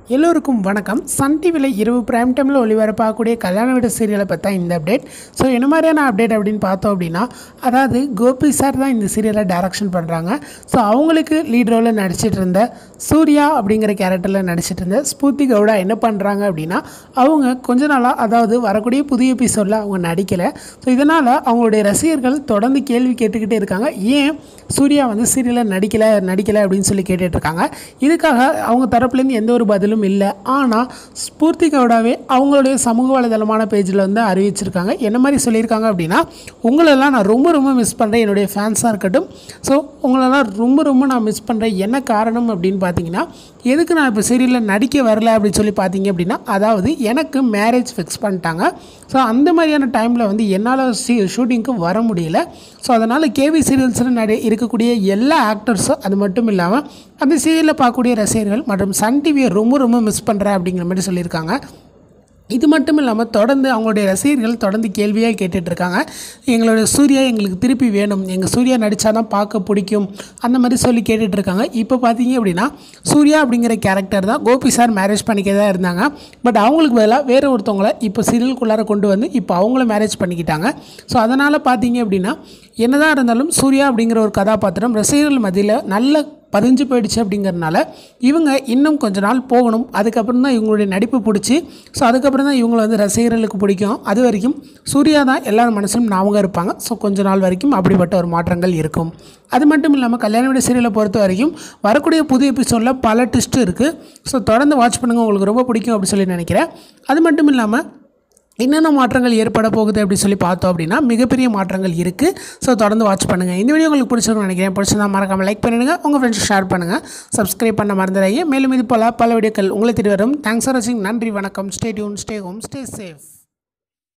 எல்லோருக்கும் வணக்கம் சன் டிவியில் இரவு பிரைம் டைமில் ஒளிபரப்பாகக்கூடிய கல்யாண வீடு சீரியலை பற்றி இந்த அப்டேட் ஸோ என்ன மாதிரியான அப்டேட் அப்படின்னு பார்த்தோம் அப்படின்னா அதாவது கோபி சார் தான் இந்த சீரியலை டைரக்ஷன் பண்ணுறாங்க ஸோ அவங்களுக்கு லீட் ரோலில் நடிச்சிட்டு இருந்த சூர்யா அப்படிங்கிற கேரக்டரில் நடிச்சிட்டு இருந்த ஸ்பூர்த்தி கவுடா என்ன பண்ணுறாங்க அப்படின்னா அவங்க கொஞ்ச நாளாக அதாவது வரக்கூடிய புதிய எபிசோடில் அவங்க நடிக்கலை ஸோ இதனால் அவங்களுடைய ரசிகர்கள் தொடர்ந்து கேள்வி கேட்டுக்கிட்டே இருக்காங்க ஏன் சூர்யா வந்து சீரியலில் நடிக்கலை நடிக்கலை அப்படின்னு சொல்லி கேட்டுட்டு இருக்காங்க இதுக்காக அவங்க தரப்புலேருந்து எந்த ஒரு பதிலும் இல்லை ஆனால் ஸ்பூர்த்தி கவுடாவே அவங்களுடைய சமூக வலைதளமான பேஜில் வந்து அறிவிச்சிருக்காங்க என்ன மாதிரி சொல்லியிருக்காங்க அப்படின்னா உங்களெல்லாம் நான் ரொம்ப ரொம்ப மிஸ் பண்ணுறேன் என்னுடைய ஃபேன்ஸாக இருக்கட்டும் ஸோ உங்களெல்லாம் ரொம்ப ரொம்ப நான் மிஸ் பண்ணுறேன் என்ன காரணம் அப்படின்னு பார்த்தீங்கன்னா எதுக்கு நான் இப்போ சீரியலில் நடிக்க வரல அப்படின்னு சொல்லி பார்த்தீங்க அப்படின்னா அதாவது எனக்கு மேரேஜ் ஃபிக்ஸ் பண்ணிட்டாங்க ஸோ அந்த மாதிரியான டைமில் வந்து என்னால் ஷூட்டிங்க்கு வர முடியல ஸோ அதனால் கேவி சீரியல்ஸில் நடி இருக்கக்கூடிய எல்லா ஆக்டர்ஸும் அது மட்டும் இல்லாமல் அந்த சீரியலில் பார்க்கக்கூடிய ரசிகர்கள் மற்றும் சன் டிவியை ரொம்ப ரொம்ப மிஸ் பண்ணுறேன் அப்படிங்கிற மாதிரி சொல்லியிருக்காங்க இது மட்டும் இல்லாமல் தொடர்ந்து அவங்களுடைய ரசிகர்கள் தொடர்ந்து கேள்வியாக கேட்டுட்டு இருக்காங்க எங்களோட சூர்யா எங்களுக்கு திருப்பி வேணும் எங்கள் சூர்யா நடித்தா தான் பார்க்க பிடிக்கும் அந்த மாதிரி சொல்லி கேட்டுட்டு இருக்காங்க இப்போ பார்த்தீங்க அப்படின்னா சூர்யா அப்படிங்கிற கேரக்டர் தான் கோபி சார் மேரேஜ் பண்ணிக்க தான் இருந்தாங்க பட் அவங்களுக்கு பதிலாக வேறு ஒருத்தவங்கள இப்போ சீரியலுக்குள்ளார கொண்டு வந்து இப்போ அவங்கள மேரேஜ் பண்ணிக்கிட்டாங்க ஸோ அதனால் பார்த்தீங்க அப்படின்னா என்னதான் இருந்தாலும் சூர்யா அப்படிங்கிற ஒரு கதாபாத்திரம் ரசிகர்கள் மத்தியில் நல்ல பதிஞ்சு போயிடுச்சு அப்படிங்கிறதுனால இவங்க இன்னும் கொஞ்ச நாள் போகணும் அதுக்கப்புறம் தான் இவங்களுடைய நடிப்பு பிடிச்சி ஸோ அதுக்கப்புறம் தான் இவங்களை வந்து ரசிகர்களுக்கு பிடிக்கும் அது வரைக்கும் சூர்யா தான் எல்லார் மனசிலும் ஞாபகம் இருப்பாங்க ஸோ கொஞ்ச நாள் வரைக்கும் அப்படிப்பட்ட ஒரு மாற்றங்கள் இருக்கும் அது மட்டும் இல்லாமல் கல்யாண வீடு சீரியலை பொறுத்த வரைக்கும் வரக்கூடிய புது எபிசோடில் பல ட்விஸ்ட் இருக்குது ஸோ தொடர்ந்து வாட்ச் பண்ணுங்கள் உங்களுக்கு ரொம்ப பிடிக்கும் அப்படின்னு சொல்லி நினைக்கிறேன் அது மட்டும் இல்லாமல் என்னென்ன மாற்றங்கள் ஏற்பட போகுது அப்படி சொல்லி பார்த்தோம் அப்படின்னா மிகப்பெரிய மாற்றங்கள் இருக்குது ஸோ தொடர்ந்து வாட்ச் பண்ணுங்கள் இந்த வீடியோ உங்களுக்கு பிடிச்சிருக்கும்னு நினைக்கிறேன் பிடிச்சிருந்தா மறக்காமல் லைக் பண்ணிடுங்க உங்கள் ஃப்ரெண்ட்ஸ் ஷேர் பண்ணுங்கள் சப்ஸ்கிரைப் பண்ண மறந்துடாதீங்க மேலும் இது போல் பல வீடியோக்கள் உங்களை தேடி வரும் தேங்க்ஸ் ஃபார் வாட்சிங் நன்றி வணக்கம் stay tuned stay home stay safe